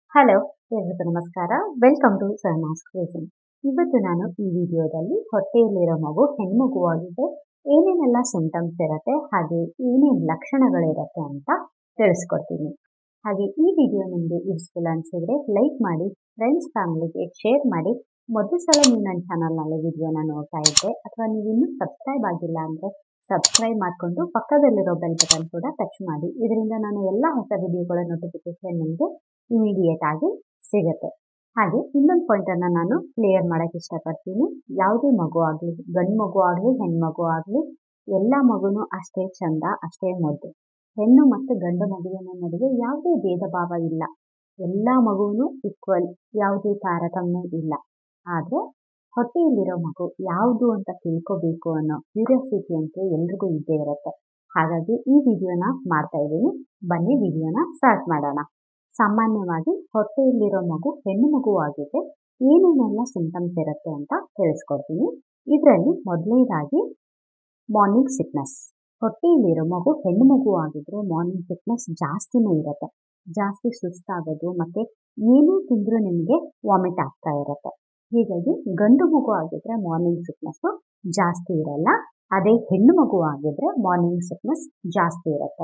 hello ಎಲ್ರಿಗೂ ನಮಸ್ಕಾರ welcome to ಸರ್ನಾಸ್ ಕ್ರೇಸನ್ ಇವತ್ತು ನಾನು ಈ ವಿಡಿಯೋದಲ್ಲಿ ಹೊಟ್ಟೆಯಲ್ಲಿರೋ ಮಗು ಹೆಣ್ಮಗುವಾಗಿದೆ ಏನೇನೆಲ್ಲ ಸಿಂಟಮ್ಸ್ ಇರುತ್ತೆ ಹಾಗೆ ಏನೇನು ಲಕ್ಷಣಗಳಿರುತ್ತೆ ಅಂತ ತಿಳಿಸ್ಕೊಡ್ತೀನಿ ಹಾಗೆ ಈ ವಿಡಿಯೋ ನಿಮಗೆ ಯೂಸ್ಫುಲ್ ಅನಿಸಿದ್ರೆ ಲೈಕ್ ಮಾಡಿ ಫ್ರೆಂಡ್ಸ್ ಫ್ಯಾಮಿಲಿಗೆ ಶೇರ್ ಮಾಡಿ ಮೊದಲ ಸಲ ನೀವು ನನ್ನ ಚಾನಲ್ನಲ್ಲಿ ವಿಡಿಯೋನ ನೋಡ್ತಾ ಇದ್ದೆ ಅಥವಾ ನೀವು ಇನ್ನೂ ಸಬ್ಸ್ಕ್ರೈಬ್ ಆಗಿಲ್ಲ ಅಂದರೆ ಸಬ್ಸ್ಕ್ರೈಬ್ ಮಾಡಿಕೊಂಡು ಪಕ್ಕದಲ್ಲಿರೋ ಬೆಲ್ ಬಟನ್ ಕೂಡ ಟಚ್ ಮಾಡಿ ಇದರಿಂದ ನಾನು ಎಲ್ಲ ಹೊಸ ವಿಡಿಯೋಗಳ ನೋಟಿಫಿಕೇಶನ್ ನಿಮಗೆ ಇಮಿಡಿಯೇಟ್ ಆಗಿ ಸಿಗುತ್ತೆ ಹಾಗೆ ಇನ್ನೊಂದು ಪಾಯಿಂಟನ್ನು ನಾನು ಕ್ಲಿಯರ್ ಮಾಡೋಕ್ಕೆ ಇಷ್ಟಪಡ್ತೀನಿ ಯಾವುದೇ ಮಗು ಆಗಲಿ ಗಂಡು ಮಗು ಆಗಲಿ ಹೆಣ್ಮಗು ಆಗಲಿ ಎಲ್ಲ ಮಗುನೂ ಅಷ್ಟೇ ಚಂದ ಅಷ್ಟೇ ಮುದ್ದು ಹೆಣ್ಣು ಮತ್ತು ಗಂಡು ಮಗುವಿನ ನಡುವೆ ಯಾವುದೇ ಭೇದ ಭಾವ ಇಲ್ಲ ಎಲ್ಲ ಮಗುವೂ ಈಕ್ವಲ್ ಯಾವುದೇ ತಾರತಮ್ಯ ಇಲ್ಲ ಆದರೆ ಹೊಟ್ಟೆಯಲ್ಲಿರೋ ಮಗು ಯಾವುದು ಅಂತ ತಿಳ್ಕೋಬೇಕು ಅನ್ನೋ ಕ್ಯೂರಿಯಾಸಿಟಿ ಅಂತೂ ಎಲ್ರಿಗೂ ಇದ್ದೇ ಇರುತ್ತೆ ಹಾಗಾಗಿ ಈ ವಿಡಿಯೋನ ಮಾಡ್ತಾ ಇದ್ದೀನಿ ಬನ್ನಿ ವಿಡಿಯೋನ ಸ್ಟಾರ್ಟ್ ಮಾಡೋಣ ಸಾಮಾನ್ಯವಾಗಿ ಹೊಟ್ಟೆಯಲ್ಲಿರೋ ಮಗು ಹೆಣ್ಣು ಮಗುವಾಗಿದೆ ಏನೇನೆಲ್ಲ ಸಿಂಟಮ್ಸ್ ಇರುತ್ತೆ ಅಂತ ತಿಳಿಸ್ಕೊಡ್ತೀನಿ ಇದರಲ್ಲಿ ಮೊದಲನೇದಾಗಿ ಮಾರ್ನಿಂಗ್ ಸಿಕ್ನೆಸ್ ಹೊಟ್ಟೆಯಲ್ಲಿರೋ ಮಗು ಹೆಣ್ಣು ಮಗು ಆಗಿದ್ರೆ ಮಾರ್ನಿಂಗ್ ಸಿಕ್ನೆಸ್ ಜಾಸ್ತಿನೇ ಇರುತ್ತೆ ಜಾಸ್ತಿ ಸುಸ್ತಾಗೋದು ಮತ್ತು ಏನೇ ತಿಂದರೂ ನಿಮಗೆ ವಾಮಿಟ್ ಆಗ್ತಾ ಇರುತ್ತೆ ಹೀಗಾಗಿ ಗಂಡು ಮಗು ಆಗಿದ್ರೆ ಮಾರ್ನಿಂಗ್ ಸಿಕ್ನೆಸ್ಸು ಜಾಸ್ತಿ ಇರಲ್ಲ ಅದೇ ಹೆಣ್ಣು ಮಗು ಆಗಿದ್ರೆ ಮಾರ್ನಿಂಗ್ ಸಿಕ್ನೆಸ್ ಜಾಸ್ತಿ ಇರುತ್ತೆ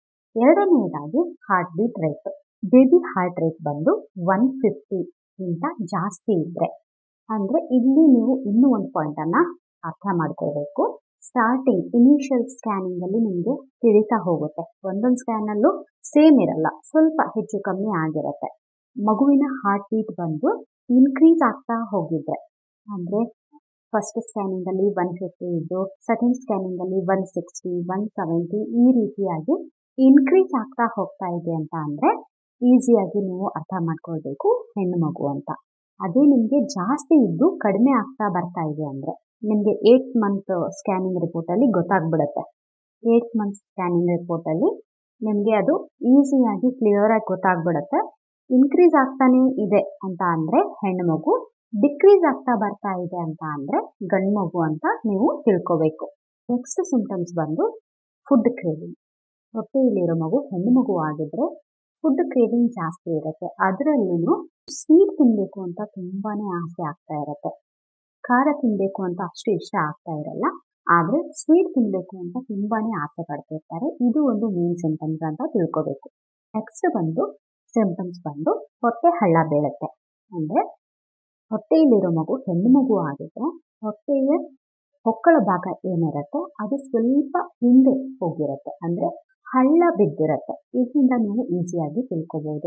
ಎರಡನೆಯದಾಗಿ heart beat rate baby heart rate ಬಂದು ಒನ್ ಫಿಫ್ಟಿಗಿಂತ ಜಾಸ್ತಿ ಇದ್ದರೆ ಅಂದರೆ ಇಲ್ಲಿ ನೀವು ಇನ್ನೂ ಒಂದು ಪಾಯಿಂಟನ್ನು ಅರ್ಥ ಮಾಡ್ಕೋಬೇಕು ಸ್ಟಾರ್ಟಿಂಗ್ ಇನಿಷಿಯಲ್ ಸ್ಕ್ಯಾನಿಂಗಲ್ಲಿ ನಿಮಗೆ ತಿಳಿತಾ ಹೋಗುತ್ತೆ ಒಂದೊಂದು ಸ್ಕ್ಯಾನಲ್ಲೂ ಸೇಮ್ ಇರಲ್ಲ ಸ್ವಲ್ಪ ಹೆಚ್ಚು ಕಮ್ಮಿ ಆಗಿರುತ್ತೆ ಮಗುವಿನ ಹಾರ್ಟ್ ಬೀಟ್ ಬಂದು ಇನ್ಕ್ರೀಸ್ ಆಗ್ತಾ ಹೋಗಿದ್ರೆ ಅಂದರೆ ಫಸ್ಟ್ ಸ್ಕ್ಯಾನಿಂಗಲ್ಲಿ ಒನ್ ಫಿಫ್ಟಿ ಇದ್ದು ಸೆಕೆಂಡ್ ಸ್ಕ್ಯಾನಿಂಗಲ್ಲಿ ಒನ್ ಸಿಕ್ಸ್ಟಿ ಒನ್ ಸೆವೆಂಟಿ ಈ ರೀತಿಯಾಗಿ ಇನ್ಕ್ರೀಸ್ ಆಗ್ತಾ ಹೋಗ್ತಾ ಇದೆ ಅಂತ ಅಂದರೆ ಈಸಿಯಾಗಿ ನೀವು ಅರ್ಥ ಮಾಡ್ಕೊಳ್ಬೇಕು ಹೆಣ್ಣು ಮಗು ಅಂತ ಅದೇ ನಿಮಗೆ ಜಾಸ್ತಿ ಇದ್ದು ಕಡಿಮೆ ಆಗ್ತಾ ಬರ್ತಾ ಇದೆ ಅಂದರೆ ನಿಮಗೆ ಏಟ್ ಮಂತ್ ಸ್ಕ್ಯಾನಿಂಗ್ ರಿಪೋರ್ಟಲ್ಲಿ ಗೊತ್ತಾಗ್ಬಿಡುತ್ತೆ ಏಟ್ ಮಂತ್ ಸ್ಕ್ಯಾನಿಂಗ್ ರಿಪೋರ್ಟಲ್ಲಿ ನಿಮಗೆ ಅದು ಈಸಿಯಾಗಿ ಕ್ಲಿಯರಾಗಿ ಗೊತ್ತಾಗ್ಬಿಡುತ್ತೆ ಇನ್ಕ್ರೀಸ್ ಆಗ್ತಾನೇ ಇದೆ ಅಂತ ಅಂದರೆ ಹೆಣ್ಣು ಮಗು ಡಿಕ್ರೀಸ್ ಆಗ್ತಾ ಬರ್ತಾ ಇದೆ ಅಂತ ಅಂದರೆ ಗಂಡು ಮಗು ಅಂತ ನೀವು ತಿಳ್ಕೋಬೇಕು ನೆಕ್ಸ್ಟ್ ಸಿಂಟಮ್ಸ್ ಬಂದು ಫುಡ್ ಕ್ರೇವಿಂಗ್ ಹೊಟ್ಟೆಯಲ್ಲಿರೋ ಮಗು ಹೆಣ್ಣು ಮಗು ಆಗಿದ್ರೆ ಫುಡ್ ಕ್ರೇವಿಂಗ್ ಜಾಸ್ತಿ ಇರುತ್ತೆ ಅದರಲ್ಲೂ ಸ್ವೀಟ್ ತಿನ್ನಬೇಕು ಅಂತ ತುಂಬಾ ಆಸೆ ಆಗ್ತಾ ಇರುತ್ತೆ ಖಾರ ತಿನ್ನಬೇಕು ಅಂತ ಅಷ್ಟು ಇಷ್ಟ ಆಗ್ತಾ ಇರಲ್ಲ ಆದರೆ ಸ್ವೀಟ್ ತಿನ್ನಬೇಕು ಅಂತ ತುಂಬಾ ಆಸೆ ಪಡ್ತಿರ್ತಾರೆ ಇದು ಒಂದು ಮೇನ್ ಸಿಂಟಮ್ಸ್ ಅಂತ ತಿಳ್ಕೋಬೇಕು ನೆಕ್ಸ್ಟ್ ಬಂದು ಸಿಂಟಮ್ಸ್ ಬಂದು ಹೊಟ್ಟೆ ಹಳ್ಳ ಬೀಳುತ್ತೆ ಅಂದರೆ ಹೊಟ್ಟೆಯಲ್ಲಿರೋ ಮಗು ಹೆಣ್ಣು ಮಗು ಆಗಿದ್ರೆ ಹೊಟ್ಟೆಯ ಹೊಕ್ಕಳ ಭಾಗ ಏನಿರುತ್ತೆ ಅದು ಸ್ವಲ್ಪ ಹಿಂದೆ ಹೋಗಿರುತ್ತೆ ಅಂದರೆ ಹಳ್ಳ ಬಿದ್ದಿರುತ್ತೆ ಇದರಿಂದ ನೀವು ಈಸಿಯಾಗಿ ತಿಳ್ಕೊಬೋದು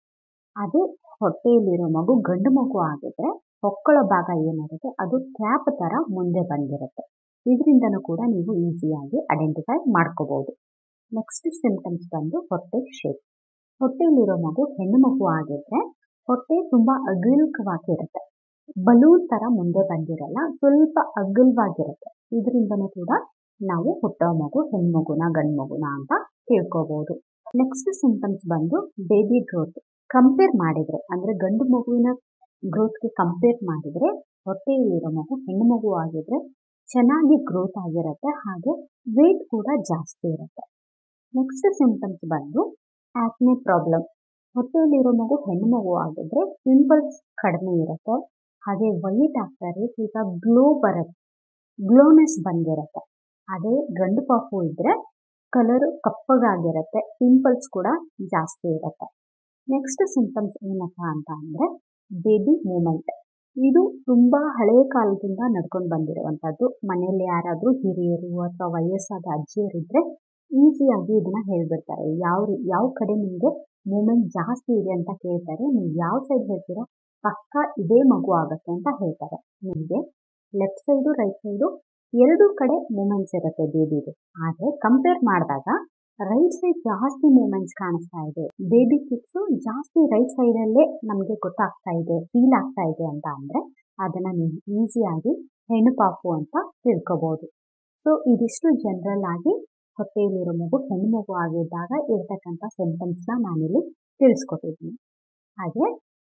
ಅದೇ ಹೊಟ್ಟೆಯಲ್ಲಿರೋ ಮಗು ಗಂಡು ಮಗು ಆಗಿದ್ರೆ ಹೊಕ್ಕಳ ಭಾಗ ಏನಿರುತ್ತೆ ಅದು ಕ್ಯಾಪ್ ಥರ ಮುಂದೆ ಬಂದಿರುತ್ತೆ ಇದರಿಂದನೂ ಕೂಡ ನೀವು ಈಸಿಯಾಗಿ ಐಡೆಂಟಿಫೈ ಮಾಡ್ಕೋಬೋದು ನೆಕ್ಸ್ಟ್ ಸಿಂಟಮ್ಸ್ ಬಂದು ಹೊಟ್ಟೆ ಶೇಪ್ ಹೊಟ್ಟೆಯಲ್ಲಿರೋ ಮಗು ಹೆಣ್ಣು ಮಗು ಆಗಿದ್ರೆ ಹೊಟ್ಟೆ ತುಂಬ ಅಗಲ್ಕವಾಗಿರುತ್ತೆ ಬಲೂನ್ ಥರ ಮುಂದೆ ಬಂದಿರಲ್ಲ ಸ್ವಲ್ಪ ಅಗಲ್ವಾಗಿರುತ್ತೆ ಇದರಿಂದನೂ ಕೂಡ ನಾವು ಹುಟ್ಟೋ ಮಗು ಹೆಣ್ಮಗುನ ಗಂಡು ಮಗುನ ಅಂತ ತಿಳ್ಕೊಬೋದು ನೆಕ್ಸ್ಟ್ ಸಿಂಟಮ್ಸ್ ಬಂದು ಬೇಬಿ ಗ್ರೋತ್ ಕಂಪೇರ್ ಮಾಡಿದರೆ ಅಂದರೆ ಗಂಡು ಮಗುವಿನ ಗ್ರೋತ್ಗೆ ಕಂಪೇರ್ ಮಾಡಿದರೆ ಹೊಟ್ಟೆಯಲ್ಲಿರೋ ಮಗು ಹೆಣ್ಣು ಮಗು ಆಗಿದ್ರೆ ಚೆನ್ನಾಗಿ ಗ್ರೋತ್ ಆಗಿರುತ್ತೆ ಹಾಗೆ ವೇಟ್ ಕೂಡ ಜಾಸ್ತಿ ಇರುತ್ತೆ ನೆಕ್ಸ್ಟ್ ಸಿಂಟಮ್ಸ್ ಬಂದು ಆಕ್ನೆ ಪ್ರಾಬ್ಲಮ್ ಹೊಟ್ಟೆಯಲ್ಲಿರೋ ಮಗು ಹೆಣ್ಣು ಮಗು ಆಗಿದ್ರೆ ಪಿಂಪಲ್ಸ್ ಕಡಿಮೆ ಇರುತ್ತೆ ಹಾಗೆ ವೈಟ್ ಆಗ್ತಾರೆ ಸ್ವಲ್ಪ ಗ್ಲೋ ಬರುತ್ತೆ ಗ್ಲೋನೆಸ್ ಬಂದಿರುತ್ತೆ ಅದೇ ಗಂಡು ಪಾಪು ಇದ್ದರೆ ಕಲರು ಕಪ್ಪಗಾಗಿರುತ್ತೆ ಪಿಂಪಲ್ಸ್ ಕೂಡ ಜಾಸ್ತಿ ಇರುತ್ತೆ ನೆಕ್ಸ್ಟ್ ಸಿಂಟಮ್ಸ್ ಏನಪ್ಪ ಅಂತ ಅಂದರೆ ಬೇಬಿ ಮೂಮೆಂಟ್ ಇದು ತುಂಬ ಹಳೆಯ ಕಾಲದಿಂದ ನಡ್ಕೊಂಡು ಬಂದಿರುವಂಥದ್ದು ಮನೆಯಲ್ಲಿ ಯಾರಾದರೂ ಹಿರಿಯರು ಅಥವಾ ವಯಸ್ಸಾದ ಅಜ್ಜಿಯರಿದ್ದರೆ ಈಸಿಯಾಗಿ ಇದನ್ನು ಹೇಳ್ಬಿಡ್ತಾರೆ ಯಾವ ಯಾವ ಕಡೆ ನಿಮಗೆ ಮೂಮೆಂಟ್ ಜಾಸ್ತಿ ಇದೆ ಅಂತ ಕೇಳ್ತಾರೆ ನೀವು ಯಾವ ಸೈಡ್ ಹೇಳ್ತೀರೋ ಪಕ್ಕ ಇದೇ ಮಗು ಆಗುತ್ತೆ ಅಂತ ಹೇಳ್ತಾರೆ ನಿಮಗೆ ಲೆಫ್ಟ್ ಸೈಡು ರೈಟ್ ಸೈಡು ಎರಡೂ ಕಡೆ ಮೂಮೆಂಟ್ಸ್ ಇರುತ್ತೆ ಬೇಬಿಗೆ ಆದರೆ ಕಂಪೇರ್ ಮಾಡಿದಾಗ ರೈಟ್ ಸೈಡ್ ಜಾಸ್ತಿ ಮೂಮೆಂಟ್ಸ್ ಕಾಣಿಸ್ತಾ ಇದೆ ಬೇಬಿ ಕಿಕ್ಸು ಜಾಸ್ತಿ ರೈಟ್ ಸೈಡಲ್ಲೇ ನಮಗೆ ಗೊತ್ತಾಗ್ತಾ ಇದೆ ಫೀಲ್ ಆಗ್ತಾ ಇದೆ ಅಂತ ಅಂದರೆ ಅದನ್ನು ನೀವು ಈಸಿಯಾಗಿ ಹೆಣ್ಣು ಪಾಪು ಅಂತ ತಿಳ್ಕೊಬೋದು ಸೊ ಇದಿಷ್ಟು ಜನರಲ್ ಆಗಿ ಹೊಟ್ಟೆಯಲ್ಲಿರೋ ಮಗು ಹೆಣ್ಣು ಮಗು ಆಗಿದ್ದಾಗ ಇರ್ತಕ್ಕಂಥ ಸಿಂಟಮ್ಸ್ನ ನಾನಿಲ್ಲಿ ತಿಳಿಸ್ಕೊಟ್ಟಿದ್ದೀನಿ ಹಾಗೆ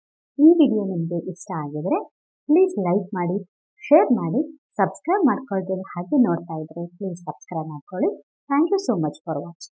ಈ ವಿಡಿಯೋ ನಿಮಗೆ ಇಷ್ಟ ಆಗಿದರೆ ಪ್ಲೀಸ್ ಲೈಕ್ ಮಾಡಿ ಶೇರ್ ಮಾಡಿ ಸಬ್ಸ್ಕ್ರೈಬ್ ಮಾಡ್ಕೊಳ್ತೀವಿ ಹಾಗೆ ನೋಡ್ತಾ ಇದ್ರೆ ಪ್ಲೀಸ್ ಸಬ್ಸ್ಕ್ರೈಬ್ ಮಾಡ್ಕೊಳ್ಳಿ thank you so much for watching